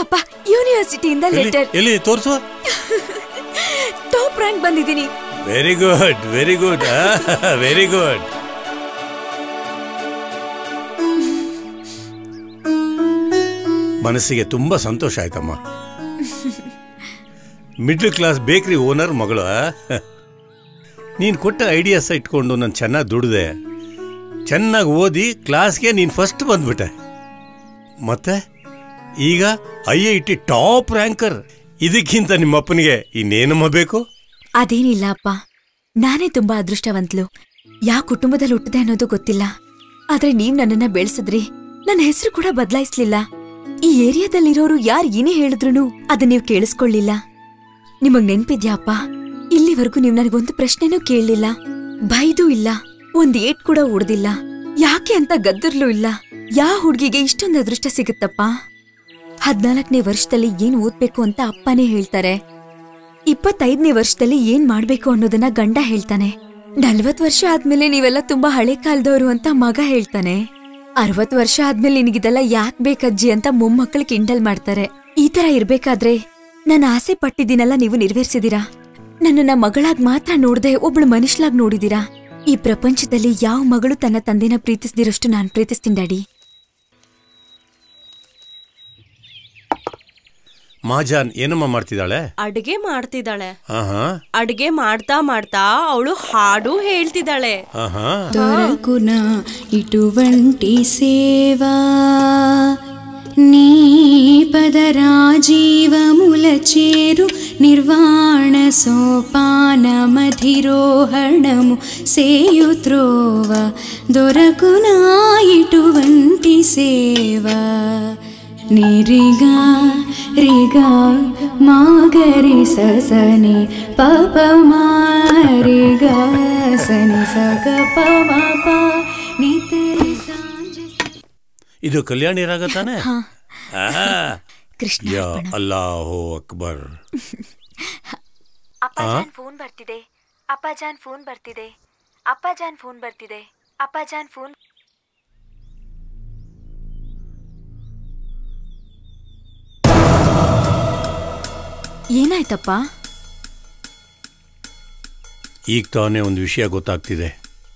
ಅಪ್ಪ ಯೂನಿವರ್ಸಿಟಿಯಿಂದ ಎಲ್ಲಿ ಲೆಟರ್ ಎಲ್ಲಿ ತೋರಿಸುವ ಟಾಪ್ ರ್ಯಾಂಕ್ ಬಂದಿದ್ದೀನಿ very good very good very good ಮನಸ್ಸಿಗೆ ತುಂಬಾ ಸಂತೋಷ ಆಯ್ತಮ್ಮ ಮಿಡ್ಲ್ ಕ್ಲಾಸ್ ಬೇಕರಿ ಓನರ್ ಮಗಳು ಆ? ನೀನ್ ಕೊಟ್ಟ ಐಡಿಯಾಸ್ ಇಟ್ಕೊಂಡು ನಾನು ಚೆನ್ನಾಗಿ ದುಡಿದೆ ಚೆನ್ನಾಗಿ ಓದಿ ಕ್ಲಾಸ್ಗೆ ನೀನು ಫಸ್ಟ್ ಬಂದ್ಬಿಟ್ಟೆ ಮತ್ತೆ ಈಗ I I T top ranker ಇದಕ್ಕಿಂತ ನಿಮ್ಮಪ್ಪನಿಗೆ ಇನ್ನೇನಮ್ಮ ಬೇಕು ಅದೇನಿಲ್ಲ ಅಪ್ಪ ನಾನೇ ತುಂಬಾ ಅದೃಷ್ಟವಂತಲು ಯಾ ಕುಟುಂಬದಲ್ಲಿ ಹುಟ್ಟಿದೆ ಅನ್ನೋದು ಗೊತ್ತಿಲ್ಲ ಆದ್ರೆ ನೀವ್ ನನ್ನನ್ನ ಬೆಳೆಸಿದ್ರಿ ನನ್ನ ಹೆಸರು ಕೂಡ ಬದಲಾಯಿಸ್ಲಿಲ್ಲ ಈ ಏರಿಯಾದಲ್ಲಿರೋರು ಯಾರ್ ಏನೇ ಹೇಳಿದ್ರು ಅದನ್ನ ನೀವ್ ಕೇಳಿಸ್ಕೊಳ್ಳಿಲ್ಲ ನಿಮಗ್ ನೆನ್ಪಿದ್ಯಾ ಅಪ್ಪ ಇಲ್ಲಿವರೆಗೂ ನೀವ್ ನನಗೊಂದು ಪ್ರಶ್ನೆನೂ ಕೇಳಲಿಲ್ಲ ಬೈದೂ ಇಲ್ಲ ಒಂದ್ ಏಟ್ ಕೂಡ ಉಡ್ದಿಲ್ಲ ಯಾಕೆ ಅಂತ ಗದ್ದರ್ಲೂ ಇಲ್ಲ ಯಾ ಹುಡ್ಗಿಗೆ ಇಷ್ಟೊಂದು ಅದೃಷ್ಟ ಸಿಗುತ್ತಪ್ಪ ಹದ್ನಾಲ್ಕನೇ ವರ್ಷದಲ್ಲಿ ಏನ್ ಓದ್ಬೇಕು ಅಂತ ಅಪ್ಪನೇ ಹೇಳ್ತಾರೆ ಇಪ್ಪತ್ತೈದನೇ ವರ್ಷದಲ್ಲಿ ಏನ್ ಮಾಡ್ಬೇಕು ಅನ್ನೋದನ್ನ ಗಂಡ ಹೇಳ್ತಾನೆ ನಲ್ವತ್ ವರ್ಷ ಆದ್ಮೇಲೆ ನೀವೆಲ್ಲ ತುಂಬಾ ಹಳೆ ಕಾಲದವರು ಅಂತ ಮಗ ಹೇಳ್ತಾನೆ ಅರವತ್ ವರ್ಷ ಆದ್ಮೇಲೆ ನಿನಗಿದೆಲ್ಲ ಯಾಕ್ ಬೇಕಜ್ಜಿ ಅಂತ ಮೊಮ್ಮಕ್ಕಳು ಕಿಂಡಲ್ ಮಾಡ್ತಾರೆ ಈ ತರ ಇರ್ಬೇಕಾದ್ರೆ ನನ್ನ ಆಸೆ ಪಟ್ಟಿದ್ದೀನಲ್ಲ ನೀವು ನಿರ್ವಹಿಸಿದೀರಾ ನನ್ನನ್ನ ಮಗಳಾಗ್ ಮಾತ್ರ ನೋಡ್ದೆ ಒಬ್ಳು ಮನುಷ್ಯಲಾಗ್ ನೋಡಿದೀರಾ ಈ ಪ್ರಪಂಚದಲ್ಲಿ ಯಾವ ಮಗಳು ತನ್ನ ತಂದೆನ ಪ್ರೀತಿಸ್ದಿರೋಷ್ಟು ನಾನ್ ಪ್ರೀತಿಸ್ತೀನಿ ಡ್ಯಾಡಿ ಮಾಜಾನ್ ಏನಮ್ಮ ಮಾಡ್ತಿದ್ದಾಳೆ ಅಡ್ಗೆ ಮಾಡ್ತಿದ್ದಾಳೆ ಆಹಾ ಅಡ್ಗೆ ಮಾಡ್ತಾ ಮಾಡ್ತಾ ಅವಳು ಹಾಡು ಹೇಳ್ತಿದ್ದಾಳೆ ಆಹಾ దొరకున ఇటువంటి సేవా నీ పదరాజీవముల చేరు నిర్వాణ సోపానమధిరోహణము సేయుత్రోవ దొరకున ఇటువంటి సేవా నిరిగా రిగా మాగరి ససని పప మారిగా సని సగ పమ ప నితరి సాంజ ಇದು ಕಲ್ಯಾಣಿ ರಾಗ ತಾನೆ ಆ, ಕೃಷ್ಣ ಯಾ ಅಲ್ಲಾಹೋ ಅಕ್ಬರ್ ಅಪ್ಪಾಜಾನ್ ಫೋನ್ ಬರ್ತಿದೆ ಅಪ್ಪಾಜಾನ್ ಫೋನ್ ಬರ್ತಿದೆ ಅಪ್ಪಾಜಾನ್ ಫೋನ್ ಬರ್ತಿದೆ ಅಪ್ಪಾಜಾನ್ ಫೋನ್ ಏನಾಯ್ತಪ್ಪ ಈಗ ತಾನೇ ಒಂದು ವಿಷಯ ಗೊತ್ತಾಗ್ತಿದೆ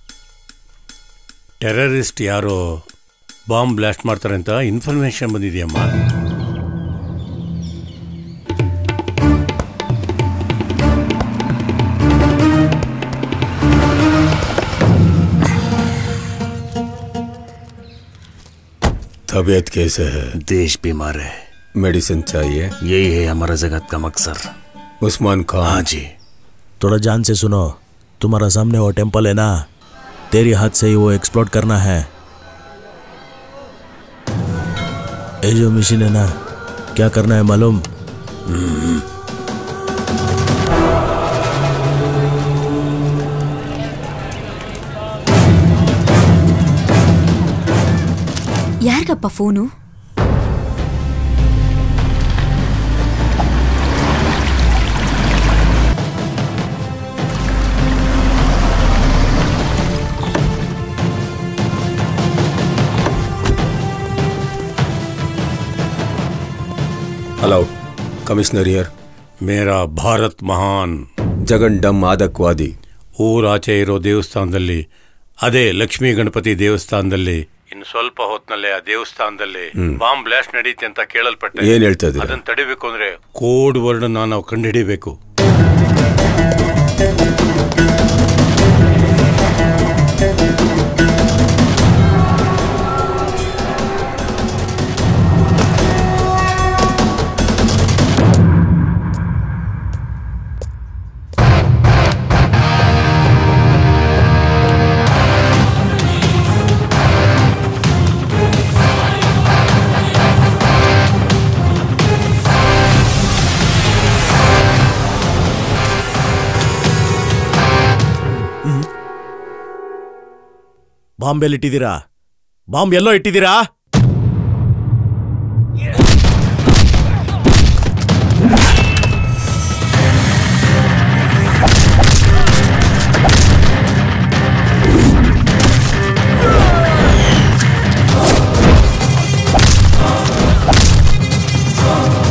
ಟೆರರಿಸ್ಟ್ ಯಾರೋ ಬಾಂಬ್ ಬ್ಲಾಸ್ಟ್ ಮಾಡ್ತಾರೆ ಅಂತ ಇನ್ಫಾರ್ಮೇಶನ್ ಬಂದಿದೆಯಮ್ಮ तबीयत कैसे है देश बीमार है मेडिसिन चाहिए यही है हमारा जगत का मकसद उस्मान हाँ खान जी थोड़ा जान से सुनो तुम्हारा सामने वो टेम्पल है ना तेरी हाथ से ही वो एक्सप्लोर करना है ये जो मशीन है ना क्या करना है मालूम ಯಾರಿಗಪ್ಪ ಫೋನು हेलो कमिश्नर हियर ಮೇರಾ ಭಾರತ್ ಮಹಾನ್ जगन डम आतंकवादी ಊರಾಚೆ ಇರೋ ದೇವಸ್ಥಾನದಲ್ಲಿ ಅದೇ ಲಕ್ಷ್ಮೀ ಗಣಪತಿ ದೇವಸ್ಥಾನದಲ್ಲಿ ಇನ್ನು ಸ್ವಲ್ಪ ಹೊತ್ನಲ್ಲೇ ಆ ದೇವಸ್ಥಾನದಲ್ಲಿ ಬಾಂಬ್ ಬ್ಲಾಸ್ಟ್ ನಡೀತೆ ಅಂತ ಕೇಳಲ್ಪಟ್ಟೆ ಏನ್ ಹೇಳ್ತಾ ಇದ್ದೀರಾ? ಅದನ್ನ ತಡಿಬೇಕು ಅಂದ್ರೆ ಕೋಡ್ ವರ್ಡ್ ನಾವು ಕಂಡುಹಿಡಿಬೇಕು ಬಾಂಬ್ ಎಲ್ಲಿ ಇಟ್ಟಿದ್ದೀರಾ ಬಾಂಬ್ ಎಲ್ಲೋ ಇಟ್ಟಿದ್ದೀರಾ ಆ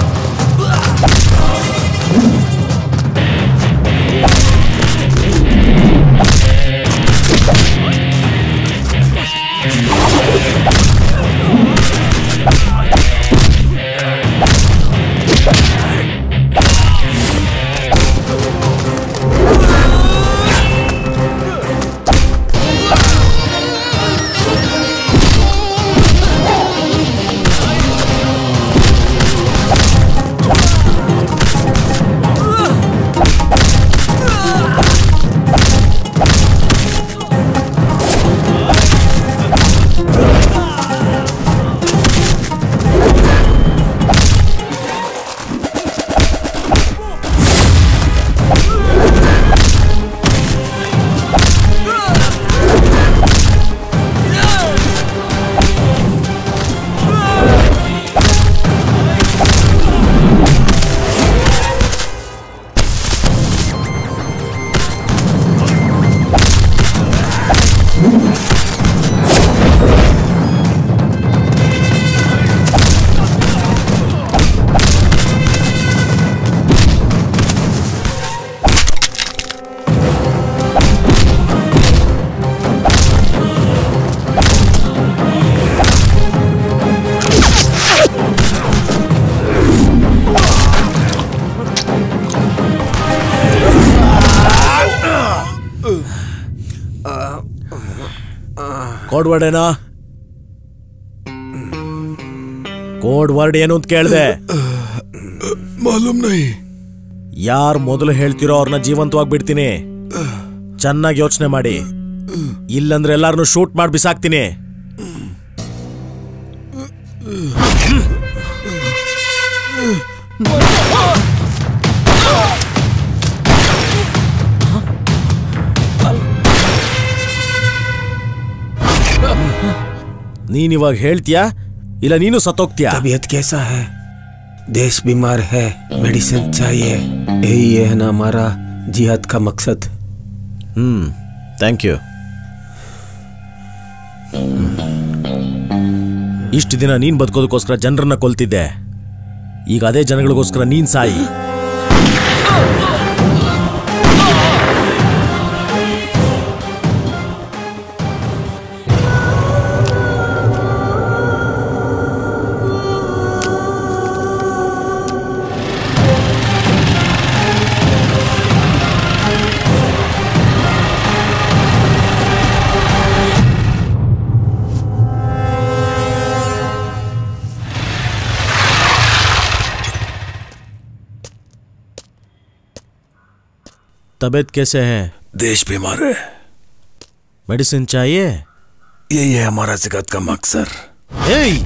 ಕೋಡ್ ವರ್ಡ್ ಏನೋ ಕೋಡ್ ವರ್ಡ್ ಏನು ಅಂತ ಕೇಳ್ದೆ ಮಾಲೂಮ್ ನೈ ಯಾರು ಮೊದಲು ಹೇಳ್ತಿರೋ ಅವ್ರನ್ನ ಜೀವಂತವಾಗಿ ಬಿಡ್ತೀನಿ ಚೆನ್ನಾಗಿ ಯೋಚನೆ ಮಾಡಿ ಇಲ್ಲಂದ್ರೆ ಎಲ್ಲಾರನ್ನು ಶೂಟ್ ಮಾಡಿ ಬಿಸಾಕ್ತೀನಿ ನೀನಿವಾಗ ಹೇಳ್ತೀಯಾ ಇಲ್ಲ ನೀನು ಸತ್ತೋಗ್ತೀಯಾ तबीयत कैसा है देश बीमार है मेडिसिन चाहिए यही है ना हमारा जिहाद का मकसद ಹ್ಮ್ ಥ್ಯಾಂಕ್ ಯು ಇಷ್ಟು ದಿನ ನೀನ್ ಬದುಕೋದಕ್ಕೋಸ್ಕರ ಜನರನ್ನ ಕೊಲ್ತಿದ್ದೆ ಈಗ ಅದೇ ಜನಗಳಿಗೋಸ್ಕರ ನೀನ್ ಸಾಯಿ तबीयत कैसे है देश बीमार है मेडिसिन चाहिए यही है हमारा जगत का मकसद ಏಯ್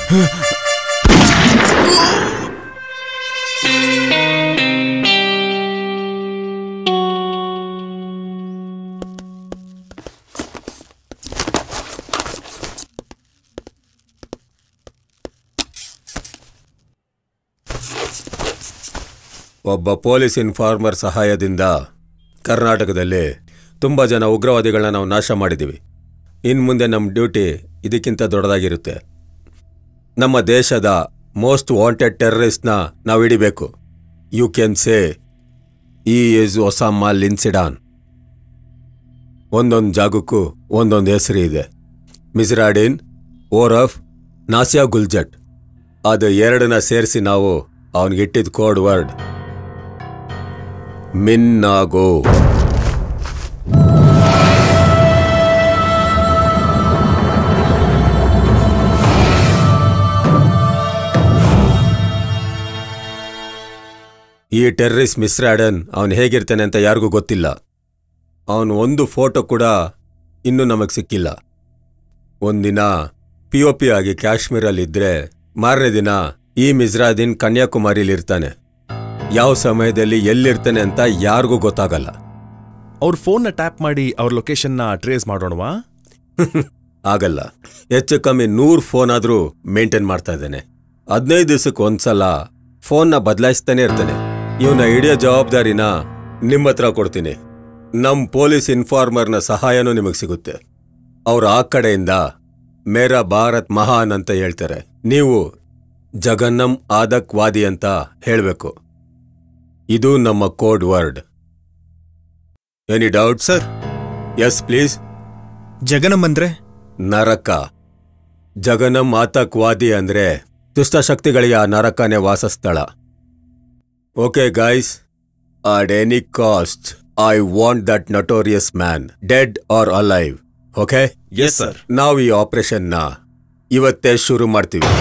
ಒಬ್ಬ ಪೊಲೀಸ್ ಇನ್ಫಾರ್ಮರ್ ಸಹಾಯದಿಂದ ಕರ್ನಾಟಕದಲ್ಲಿ ತುಂಬ ಜನ ಉಗ್ರವಾದಿಗಳನ್ನ ನಾವು ನಾಶ ಮಾಡಿದ್ದೀವಿ ಇನ್ನು ಮುಂದೆ ನಮ್ಮ ಡ್ಯೂಟಿ ಇದಕ್ಕಿಂತ ದೊಡ್ಡದಾಗಿರುತ್ತೆ ನಮ್ಮ ದೇಶದ ಮೋಸ್ಟ್ ವಾಂಟೆಡ್ ಟೆರರಿಸ್ಟ್ನ ನಾವು ಹಿಡಿಬೇಕು ಯು ಕ್ಯಾನ್ ಸೇ ಈ ಇಸ್ ಒಸಾಮಾ ಲಿನ್ಸಿಡಾನ್ ಒಂದೊಂದು ಜಾಗಕ್ಕೂ ಒಂದೊಂದು ಹೆಸರು ಇದೆ ಮಿಸ್ರಾಡಿನ್ ಓರಫ್ ನಾಸಿಯಾ ಗುಲ್ಜಟ್ ಅದು ಎರಡನ್ನ ಸೇರಿಸಿ ನಾವು ಅವನಿಗಿಟ್ಟಿದ ಕೋಡ್ ವರ್ಡ್ ಮಿನ್ನಾಗೋ ಈ ಟೆರ್ರಿಸ್ಟ್ ಮಿಸ್ರಾಡನ್ ಅವನು ಹೇಗಿರ್ತಾನೆ ಅಂತ ಯಾರಿಗೂ ಗೊತ್ತಿಲ್ಲ ಅವನು ಒಂದು ಫೋಟೋ ಕೂಡ ಇನ್ನೂ ನಮಗೆ ಸಿಕ್ಕಿಲ್ಲ ಒಂದಿನ ಪಿ ಒ ಪಿ ಆಗಿ ಕಾಶ್ಮೀರಲ್ಲಿದ್ದರೆ ಮಾರನೇ ದಿನ ಈ ಮಿಸ್ರಾದಿನ್ ಕನ್ಯಾಕುಮಾರಿಲಿರ್ತಾನೆ ಯಾವ ಸಮಯದಲ್ಲಿ ಎಲ್ಲಿರ್ತಾನೆ ಅಂತ ಯಾರಿಗೂ ಗೊತ್ತಾಗಲ್ಲ ಅವ್ರ ಫೋನ್ನ ಟ್ಯಾಪ್ ಮಾಡಿ ಅವ್ರ ಲೊಕೇಶನ್ನ ಟ್ರೇಸ್ ಮಾಡೋಣವಾ ಆಗಲ್ಲ ಹೆಚ್ಚು ಕಮ್ಮಿ ನೂರು ಫೋನ್ ಆದ್ರೂ ಮೇಂಟೈನ್ ಮಾಡ್ತಾ ಇದ್ದಾನೆ ಹದಿನೈದು ದಿವಸಕ್ಕೆ ಒಂದ್ಸಲ ಫೋನ್ನ ಬದಲಾಯಿಸ್ತಾನೆ ಇರ್ತಾನೆ ಇವನ ಹಿಡಿಯೋ ಜವಾಬ್ದಾರಿನ ನಿಮ್ಮ ಹತ್ರ ಕೊಡ್ತೀನಿ ನಮ್ ಪೊಲೀಸ್ ಇನ್ಫಾರ್ಮರ್ನ ಸಹಾಯನೂ ನಿಮಗೆ ಸಿಗುತ್ತೆ ಅವ್ರು ಆ ಕಡೆಯಿಂದ ಮೇರಾ ಭಾರತ್ ಮಹಾನ್ ಅಂತ ಹೇಳ್ತಾರೆ ನೀವು ಜಗನ್ನಂ ಆದಕ್ ವಾದಿ ಅಂತ ಹೇಳಬೇಕು ಇದು ನಮ್ಮ code word any doubt sir yes please ಜಗನಂ ಅಂದ್ರೆ ನರಕ ಜಗನಂ ಆತಕ್ವಾದಿ ಅಂದ್ರೆ ದುಷ್ಟಶಕ್ತಿಗಳಿಗೆ ಆ ನರಕನೇ ವಾಸಸ್ಥಳ okay guys at any cost I want that notorious man dead or alive okay yes sir ನಾವು ಈ ಆಪರೇಷನ್ನ ಇವತ್ತೇ ಶುರು ಮಾಡ್ತೀವಿ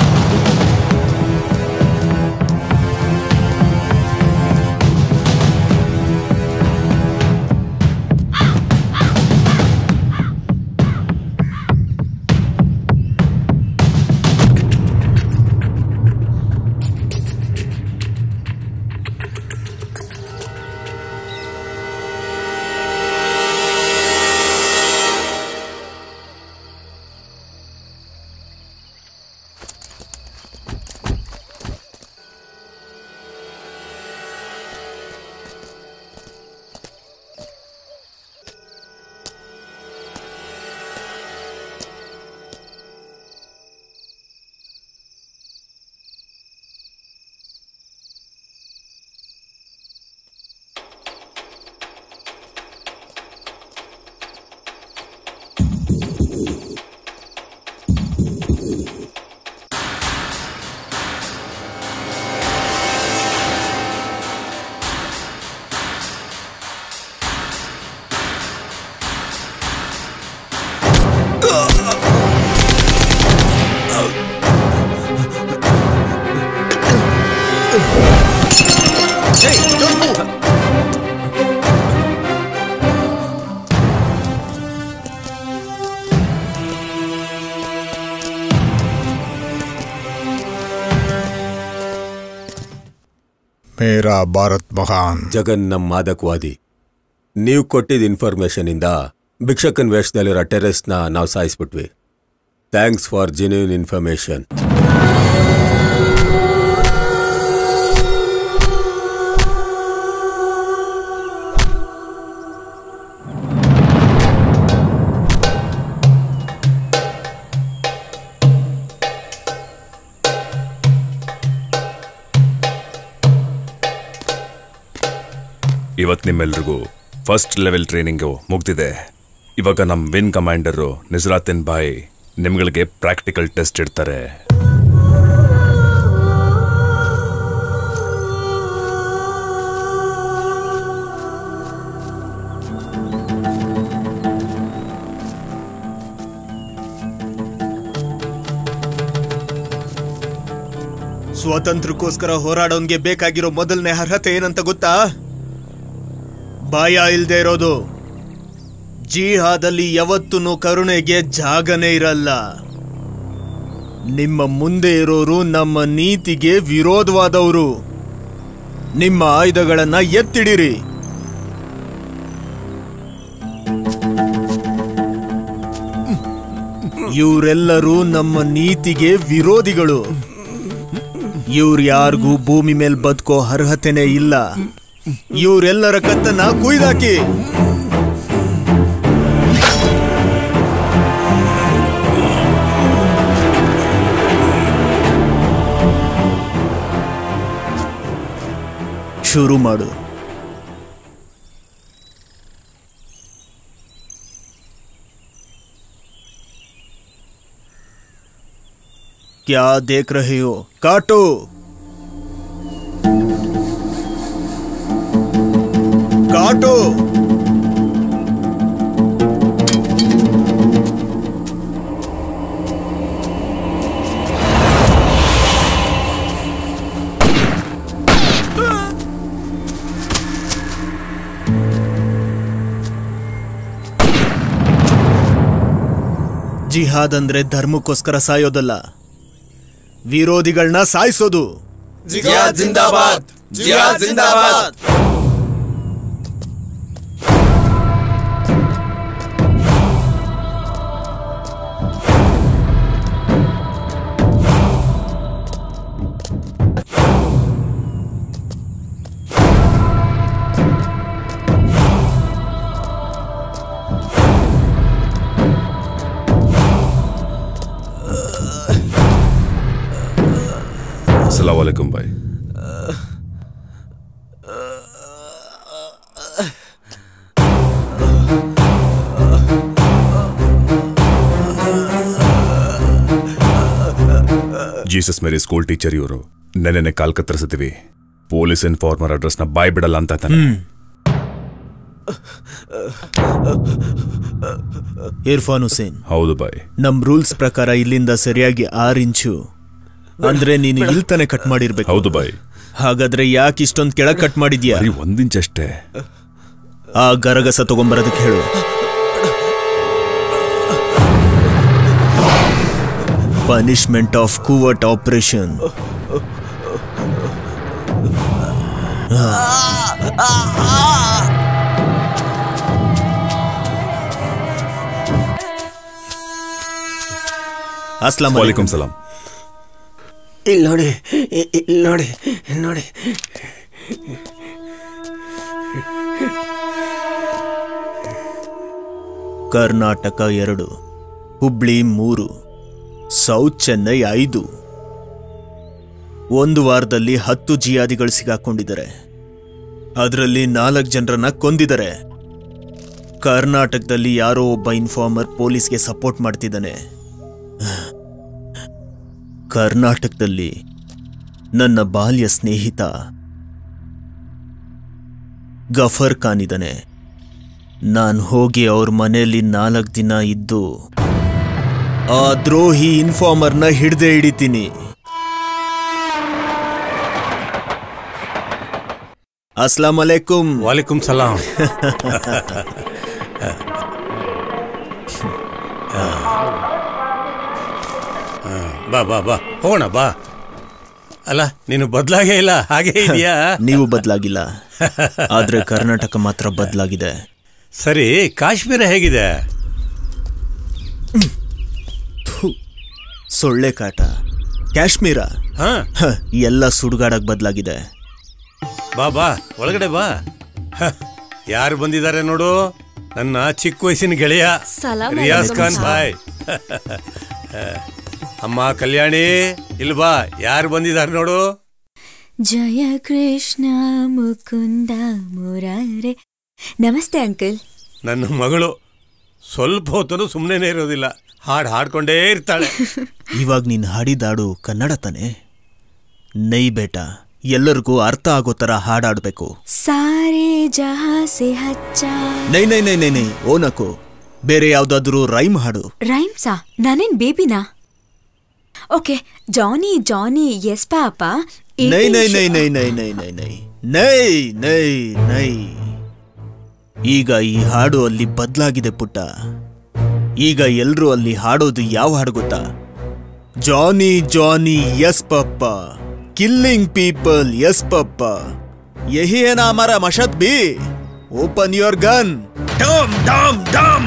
ಮೇರಾ ಭಾರತ್ ಮಹಾನ್ ಜಗನ್ ನಮ್ ಮಾದಕವಾದಿ ನೀವು ಕೊಟ್ಟಿದ್ದ ಇನ್ಫಾರ್ಮೇಶನ್ ಇಂದ ಭಿಕ್ಷಕನ್ ವೇಷದಲ್ಲಿರೋ ಟೆರೆಸ್ನ ನಾವು ಸಾಯಿಸ್ಬಿಟ್ವಿ ಥ್ಯಾಂಕ್ಸ್ ಫಾರ್ ಜೆನ್ಯೂನ್ ಇನ್ಫಾರ್ಮೇಶನ್ ಇವತ್ತು ನಿಮ್ಮೆಲ್ರಿಗೂ ಫಸ್ಟ್ ಲೆವೆಲ್ ಟ್ರೈನಿಂಗು ಮುಗ್ದಿದೆ ಇವಾಗ ನಮ್ಮ ವಿನ್ ಕಮಾಂಡರು ನಿಜರಾತಿನ್ ಬಾಯ್ ನಿಮ್ಗಳಿಗೆ ಪ್ರಾಕ್ಟಿಕಲ್ ಟೆಸ್ಟ್ ಇಡ್ತಾರೆ ಸ್ವಾತಂತ್ರ್ಯಕ್ಕೋಸ್ಕರ ಹೋರಾಡೋನ್ಗೆ ಬೇಕಾಗಿರೋ ಮೊದಲನೇ ಅರ್ಹತೆ ಏನಂತ ಗೊತ್ತಾ ಭಯ ಇಲ್ದೇ ಇರೋದು ಜಿಹಾದಲ್ಲಿ ಯಾವತ್ತೂ ಕರುಣೆಗೆ ಜಾಗನೇ ಇರಲ್ಲ ನಿಮ್ಮ ಮುಂದೆ ಇರೋರು ನಮ್ಮ ನೀತಿಗೆ ವಿರೋಧವಾದವರು ನಿಮ್ಮ ಆಯುಧಗಳನ್ನ ಎತ್ತಿಡಿರಿ ಇವರೆಲ್ಲರೂ ನಮ್ಮ ನೀತಿಗೆ ವಿರೋಧಿಗಳು ಇವ್ರು ಯಾರಿಗೂ ಭೂಮಿ ಮೇಲೆ ಬದುಕೋ ಅರ್ಹತೆನೇ ಇಲ್ಲ ಇವರೆಲ್ಲರ ಕತ್ತನ್ನ ಕುಯ್ದಾಕಿ ಶುರು ಮಾಡು क्या देख रहे हो काटो काटो ಜಿಹಾದ್ ಅಂದ್ರೆ ಧರ್ಮಕ್ಕೋಸ್ಕರ ಸಾಯೋದಲ್ಲ ವಿರೋಧಿಗಳನ್ನ ಸಾಯಿಸೋದು ಜಿಹಾದ್ ಜಿಂದಾಬಾದ್ ಜಿಹಾದ್ ಜಿಂದಾಬಾದ್ ಅಸ್ಸಲಾಂ ವಾಲೇಕುಂ ಬಾಯ್ ಜೀಸಸ್ ಮೇರಿ ಸ್ಕೂಲ್ ಟೀಚರ್ ಇವರು ನೆನ್ನೆ ಕಾಲ್ ಕತ್ತರಿಸಿದ್ವಿ ಪೊಲೀಸ್ ಇನ್ಫಾರ್ಮರ್ ಅಡ್ರೆಸ್ನ ಬಾಯ್ ಬಿಡಲ್ಲ ಅಂತ ತಾನೆ ಇರ್ಫಾನ್ ಹುಸೇನ್ ಹೌದು ಬಾಯ್ ನಮ್ ರೂಲ್ಸ್ ಪ್ರಕಾರ ಇಲ್ಲಿಂದ ಸರಿಯಾಗಿ ಆರ್ ಇಂಚು ಅಂದ್ರೆ ನೀನು ಇಲ್ಲಿ ತಾನೆ ಕಟ್ ಮಾಡಿರ್ಬೇಕು ಹೌದು ಬಾಯ್ ಹಾಗಾದ್ರೆ ಯಾಕೆ ಇಷ್ಟೊಂದ್ ಕೆಳಗ್ ಕಟ್ ಮಾಡಿದ್ಯಾ ಬರೀ ಒಂದ್ ಇಂಚ್ ಅಷ್ಟೇ ಆ ಗರಗಸ ತಗೊಂಬರೋದಕ್ಕೆ ಹೇಳು ಪನಿಷ್ಮೆಂಟ್ ಆಫ್ ಕುವಟ್ ಆಪರೇಷನ್ ಅಸ್ಲಾಂ ವಾಲೇಕುಂ ಸಲಾಂ ಇಲ್ಲಿ ನೋಡಿ ಇ- ಇಲ್ಲಿ ನೋಡಿ ನೋಡಿ ಕರ್ನಾಟಕ ಎರಡು ಹುಬ್ಳಿ ಮೂರು ಸೌತ್ ಚೆನ್ನೈ ಐದು ಒಂದು ವಾರದಲ್ಲಿ ಹತ್ತು ಜಿಯಾದಿಗಳು ಸಿಗಾಕೊಂಡಿದ್ದಾರೆ ಅದರಲ್ಲಿ ನಾಲ್ಕು ಜನರನ್ನ ಕೊಂದಿದ್ದಾರೆ ಕರ್ನಾಟಕದಲ್ಲಿ ಯಾರೋ ಒಬ್ಬ ಇನ್ಫಾರ್ಮರ್ ಪೊಲೀಸ್ಗೆ ಸಪೋರ್ಟ್ ಮಾಡ್ತಿದ್ದಾನೆ ಕರ್ನಾಟಕದಲ್ಲಿ ನನ್ನ ಬಾಲ್ಯ ಸ್ನೇಹಿತ ಗಫರ್ ಖಾನ್ ಇದ್ದಾನೆ ನಾನು ಹೋಗಿ ಅವ್ರ ಮನೆಯಲ್ಲಿ ನಾಲ್ಕು ದಿನ ಇದ್ದು ಆ ದ್ರೋಹಿ ಇನ್ಫಾರ್ಮರ್ನ ಹಿಡ್ದೆ ಹಿಡಿತೀನಿ ಅಸ್ಲಾಂ ಅಲೈಕುಂ ವಾಲೇಕುಂ ಸಲಾಂ ಬಾ ಬಾ ಬಾ ಹೋಗೋಣ ಬಾ ಅಲ್ಲ ನೀನು ಬದಲಾಗೇ ಇಲ್ಲ ಹಾಗೇ ಇದೆಯಾ ನೀವು ಬದಲಾಗಿಲ್ಲ ಆದ್ರೆ ಕರ್ನಾಟಕ ಮಾತ್ರ ಬದಲಾಗಿದೆ ಸರಿ ಕಾಶ್ಮೀರ ಹೇಗಿದೆ ಸೊಳ್ಳೆ ಕಾಟ ಕಾಶ್ಮೀರ ಹಾ ಹ, ಎಲ್ಲ ಸುಡುಗಾಡಕ್ ಬದಲಾಗಿದೆ ಬಾ ಬಾ ಒಳಗಡೆ ಬಾ ಹ, ಯಾರು ಬಂದಿದ್ದಾರೆ ನೋಡು ನನ್ನ ಚಿಕ್ಕ ವಯಸ್ಸಿನ ಗೆಳೆಯ ಸಲಾಂ ರಿಯಾಜ್ ಅಲೈಕುಂ ಖಾನ್ ಸಾಬ್. ಬಾಯ್ ಅಮ್ಮ ಕಲ್ಯಾಣಿ ಇಲ್ಲಿ ಬಾ ಯಾರು ಬಂದಿದ್ದಾರೆ ನೋಡು ಜಯ ಕೃಷ್ಣ ಮುಕುಂದ ಮುರಾರೆ ನಮಸ್ತೆ ಅಂಕಲ್ ನನ್ನ ಮಗಳು ಸ್ವಲ್ಪ ಹೊತ್ತನು ಸುಮ್ಮನೆ ಇರೋದಿಲ್ಲ ಹಾಡು ಹಾಡ್ಕೊಂಡೇ ಇರ್ತಾಳೆ ಇವಾಗ ನೀನ್ ಹಾಡಿದಾಡು ಕನ್ನಡ ತಾನೆ ನೈ ಬೇಟ ಎಲ್ಲರಿಗೂ ಅರ್ಥ ಆಗೋ ತರ ಹಾಡಾಡ್ಬೇಕು ಸಾರೆ ಜಹಾ ಸೆ ಹಚ್ಚ ನೈ ನೈ ನೈ ನೈ ನೈ ಓನಕು ಬೇರೆ ಯಾವ್ದಾದ್ರೂ ರೈಮ್ ಹಾಡು ರೈಮ್ಸಾ ನಾನೇನ್ ಬೇಬಿನಾ ಓಕೆ ಜಾನಿ ಜಾನಿ ಎಸ್ ಪಾಪ ನೈ ನೈ ನೈ ನೈ ನೈ ನೈ ನೈ ನೈ ನೈ ನೈ ನೈ ಈಗ ಈ ಹಾಡು ಅಲ್ಲಿ ಬದಲಾಗಿದೆ ಪುಟ್ಟ ಈಗ ಎಲ್ರೂ ಅಲ್ಲಿ ಹಾಡೋದು ಯಾವ ಹಾಡು ಗೊತ್ತಾ Johnny Johnny yes papa killing people yes papa ಯಹಿ है ना हमारा मशद भी ओपन योर गन डम डम डम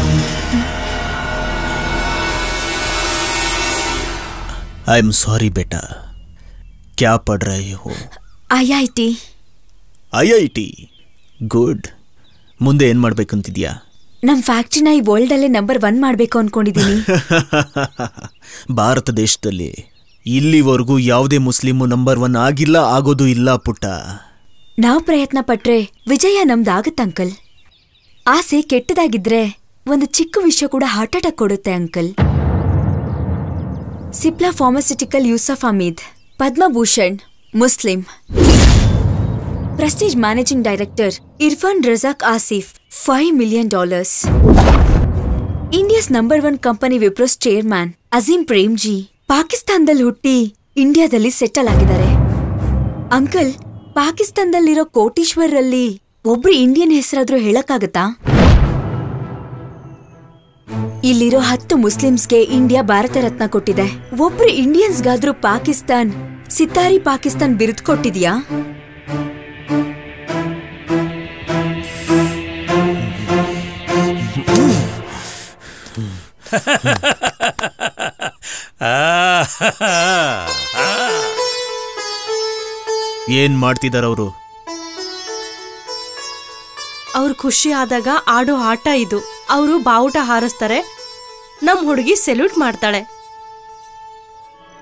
आई एम सॉरी बेटा क्या पढ़ रहे हो I I T I I T good ಮುಂದೆ ಏನ್ ಮಾಡ್ಬೇಕಂತಿದ್ಯಾ ನಮ್ ಫ್ಯಾಕ್ಟ್ರಿನ ಈ ವರ್ಲ್ಡ್ ಅಲ್ಲೇ ನಂಬರ್ ಒನ್ ಮಾಡ್ಬೇಕು ಅನ್ಕೊಂಡಿದೀನಿ ಭಾರತ ದೇಶದಲ್ಲಿ ಇಲ್ಲಿವರೆಗೂ ಯಾವುದೇ ಮುಸ್ಲಿಮು ನಂಬರ್ ಒನ್ ಆಗಿಲ್ಲ ಆಗೋದು ಇಲ್ಲ ಪುಟ್ಟ ನಾವ್ ಪ್ರಯತ್ನ ಪಟ್ರೆ ವಿಜಯ ನಮ್ದಾಗತ್ತ ಅಂಕಲ್ ಆಸೆ ಕೆಟ್ಟದಾಗಿದ್ರೆ ಒಂದು ಚಿಕ್ಕ ವಿಷಯ ಕೂಡ ಹಾರ್ಟ್ ಅಟ್ಯಾಕ್ ಕೊಡುತ್ತೆ ಅಂಕಲ್ ಸಿಪ್ಲಾ ಫಾರ್ಮಸ್ಯೂಟಿಕಲ್ ಯೂಸಫ್ ಅಮೀದ್ ಪದ್ಮಭೂಷಣ್ ಮುಸ್ಲಿಂ Prestige managing director Irfan Razack Asif five million dollars India's number one company Wipro's chairman Azim Premji ಪಾಕಿಸ್ತಾನದಲ್ಲಿ ಹುಟ್ಟಿ ಇಂಡಿಯಾದಲ್ಲಿ ಸೆಟಲ್ ಆಗಿದ್ದಾರೆ ಅಂಕಲ್ ಪಾಕಿಸ್ತಾನದಲ್ಲಿರೋ ಕೋಟೀಶ್ವರಲ್ಲಿ ಒಬ್ರು ಇಂಡಿಯನ್ ಹೆಸರಾದ್ರೂ ಹೇಳಕ್ಕಾಗತ್ತಾ ಇಲ್ಲಿರೋ ಹತ್ತು ಮುಸ್ಲಿಮ್ಸ್ಗೆ ಇಂಡಿಯಾ ಭಾರತ ರತ್ನ ಕೊಟ್ಟಿದೆ ಒಬ್ರು ಇಂಡಿಯನ್ಸ್ಗಾದ್ರೂ ಪಾಕಿಸ್ತಾನ್ ಸಿತಾರಿ ಪಾಕಿಸ್ತಾನ್ ಬಿರುದು ಕೊಟ್ಟಿದ್ಯಾ ಆ, ಆ. ಏನ್ ಮಾಡ್ತಿದಾರವರು ಅವ್ರು ಖುಷಿ ಆದಾಗ ಆಡೋ ಆಟ ಇದು ಅವರು ಬಾವುಟ ಹಾರಿಸ್ತಾರೆ ನಮ್ ಹುಡುಗಿ ಸೆಲ್ಯೂಟ್ ಮಾಡ್ತಾಳೆ